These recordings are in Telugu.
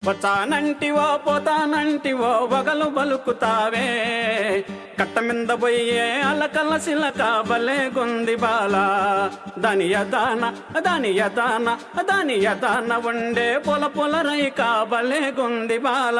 వచ్చానంటివో పోతానంటివో వగలు బలుకుతావే కట్ట మింద పోయే అలకల సిలక బలే గుంది బాల దాని యదాన దాని యదాన దాని యదాన ఉండే పొల పొల రైక బలే గుంది బాల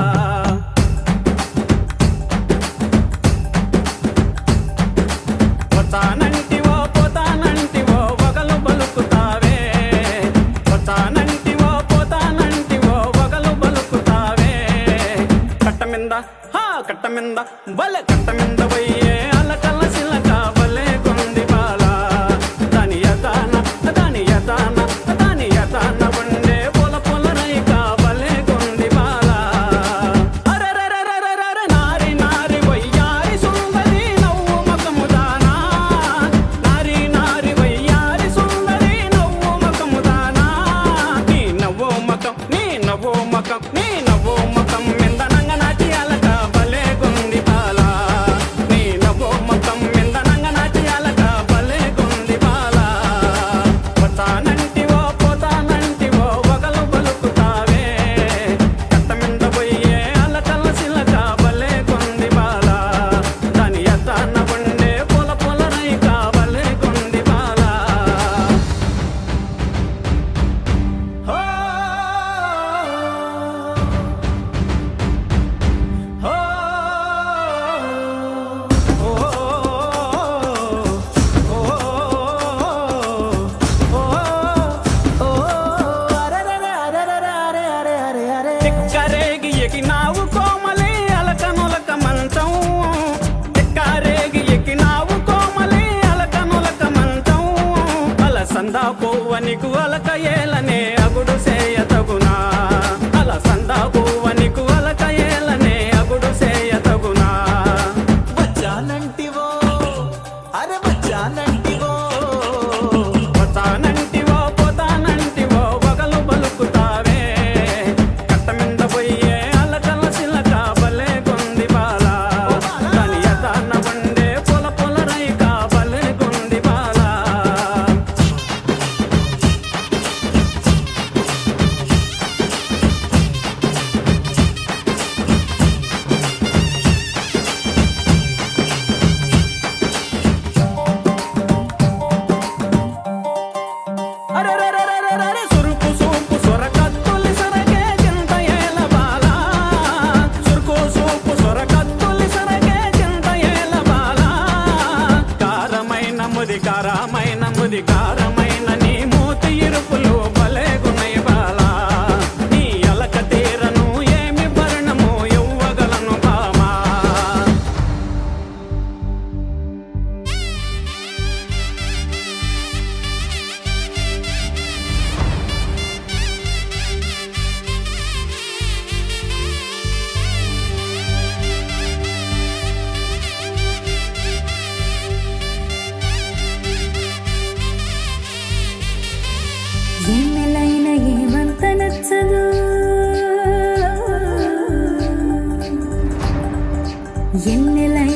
వచ్చానంటివో పోతానంటివో వగలు బలుకుతావే వచ్చానంటివో పోతానంటివో వగలు బలుకుతావే కట్ట మింద హా కట్ట మింద బలె కట్ట మింద పోయే అలకల సిలక బలే కొంది బాల దాని యదాన దాని యదాన దాని యదాన ఉండే పొల పొల రైక బలే కొంది బాల అరెరెరెరెరెరె నారి నారి వయ్యారి సుందరి నవ్వు మకముదానా నారి నారి వయ్యారి సుందరి నవ్వు మకముదానా నీ నవ్వు మకం నీ నవ్వు మకం నీ నవ్వు మకం మిందనంగ నాటి అలక బలే గుంది బాల నీ నవ్వు మకం మిందనంగ నాటి అలక బలే గుంది బాల పోతానంటివో పోతానంటివో వగలు బలుకుతావే కట్ట మింద పోయే అలకల సిలక బలే గుంది బాల దాని యతాన ఉండే పొల పొల రైక బలే గుంది బాల హో హో తిక్కరేగి ఎగినావు కోమలి అలకనులక మంచం తిక్కరేగి ఎగినావు కోమలి అలకనులక మంచం అలసందా పువ్వనికు అలక ఏలనే అగుడు సేయతగునా అలసందా పువ్వనికు అలక ఏలనే అగుడు సేయతగునా వచ్చానంటివో అరే వచ్చానంటివో పోతానంటివో పోతానంటివో వగలు బలుకుతావే కట్ట మింద పోయే అలకల సిలక బలే కొంది బాల దాని యదాన వండే పొల పొల రైక బలే కొంది బాల అరెరెరెరెరెరె సురుకు సూపు సొరకత్తులి సొరకే చింత ఏల బాల సురుకు సూపు సొరకత్తులి సొరకే చింత ఏల బాల కారమైన ముది కారమైన ముది కారమైన నీ మూతి ఇరుపులు భలే గుణయ బాల నీ అలక తీరను ఏమి భరణము ఇవ్వగలను బామా ఎన్నెలైన ఏమంత నచ్చదు ఎన్నెలైన